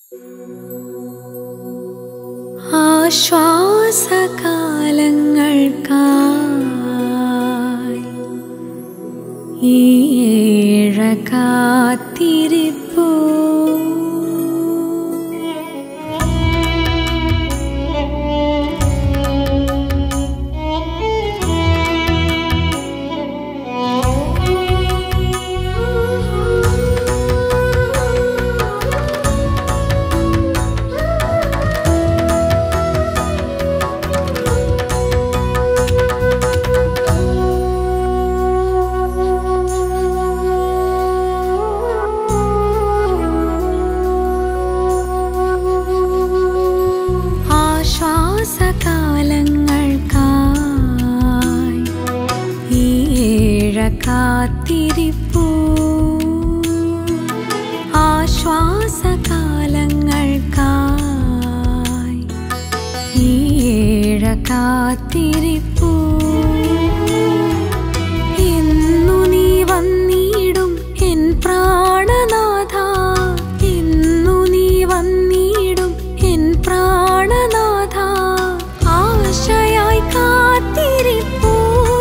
ആശ്വാസകാലങ്ങൾക്കായി ഈഴ കാത്തിരിപ്പൂ ആശ്വാസകാലങ്ങൾക്കായി ഈഴ കാത്തിരിപ്പൂ ആശ്വാസകാലങ്ങൾക്കായി ഈഴ കാത്തിരിപ്പൂ എന്നു നീ വന്നിടും എൻ പ്രാണനാഥ എന്നു നീ വന്നിടും എൻ പ്രാണനാഥ ആശയായി കാത്തിരിപ്പൂ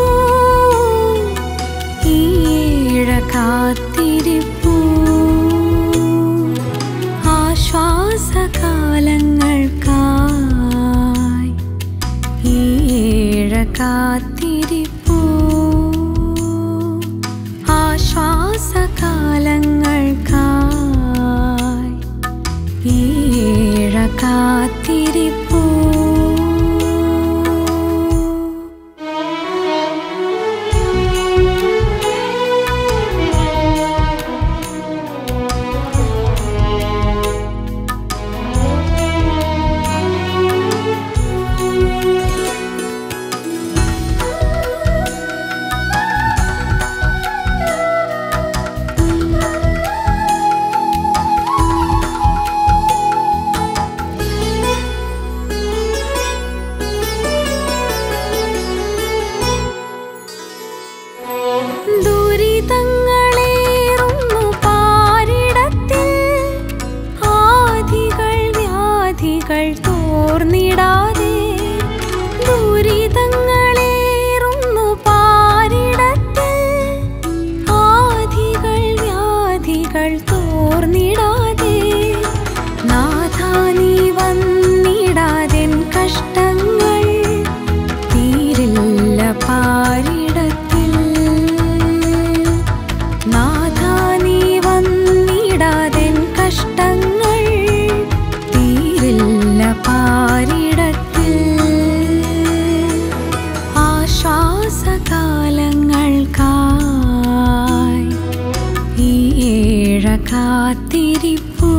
ഈഴ കാത്തിരിപ്പൂ ആശ്വാസകാലങ്ങൾക്കായി ഈഴ കാത്തിരിപ്പൂ ആശ്വാസകാലങ്ങൾക്കായി ഈഴ കാത്തിരിപ്പൂ ദുരിതങ്ങളേറുന്നു പാരിടത്തിൽ ആധികൾ വ്യാധികൾ തോർന്നിടാതെ ദുരിതങ്ങളേറുന്നു പാരിടത്തിൽ ആധികൾ വ്യാധികൾ തോർന്നിടാതെ നാഥാ നീ വന്നിടാതെൻ കഷ്ടങ്ങൾ തീരില്ല പാരിടത്തിൽ നാഥാ നീ വന്നിടാതെൻ കഷ്ടങ്ങൾ തീരില്ല പാരിടത്തിൽ ആശ്വാസകാലങ്ങൾക്കായി ഈഴ കാത്തിരിപ്പൂ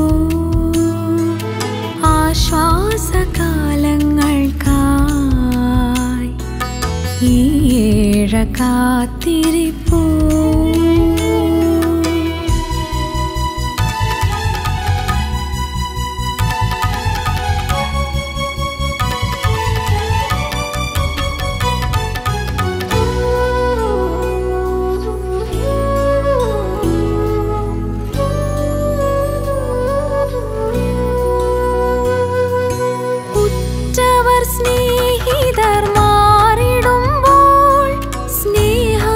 ആശ്വാസകാലങ്ങൾക്കായി ഈഴ കാത്തിരിപ്പൂ ഉറ്റവർ സ്നേഹിതർ മാറിടുമ്പോൾ സ്നേഹ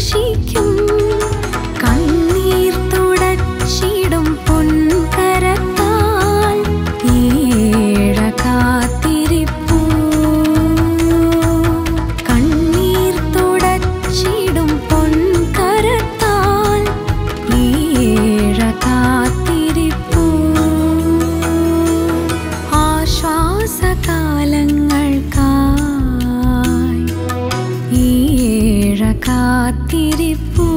സന്തോഷിക്കും കണ്ണീർ തുടച്ചിടും പൊൻകരത്താൽ ഏഴ കാത്തിരിപ്പൂ കണ്ണീർ തുടച്ചിടും പൊൻകരത്താൽ ഏഴ കാത്തിരിപ്പൂ ആശ്വാസകാലങ്ങൾക്കായി ഏഴ കാത്തിരിപ്പൂ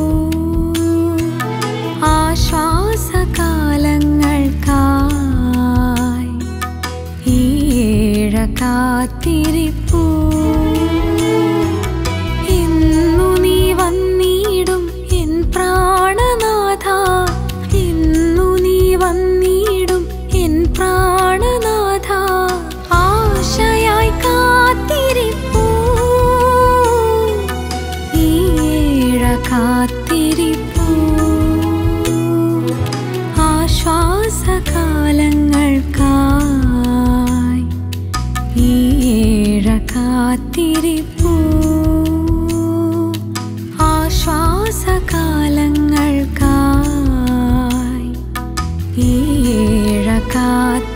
ആശ്വാസകാലങ്ങൾക്കായി ഏഴ കാത്തിരിപ്പൂ ഇന്നു നീ വന്നിടും എൻ പ്രാണനാഥ ഇന്നു നീ വന്നിടും എൻ പ്രാണനാഥ ആശയായി കാത്തിരിപ്പൂ ഈഴ കാത്തിരിപ്പൂ ആശ്വാസകാലങ്ങൾക്കായി ഈഴ കാത്തിരിപ്പൂ ആശ്വാസകാലങ്ങൾക്കായി ഏഴ കാത്തിരിപ്പൂ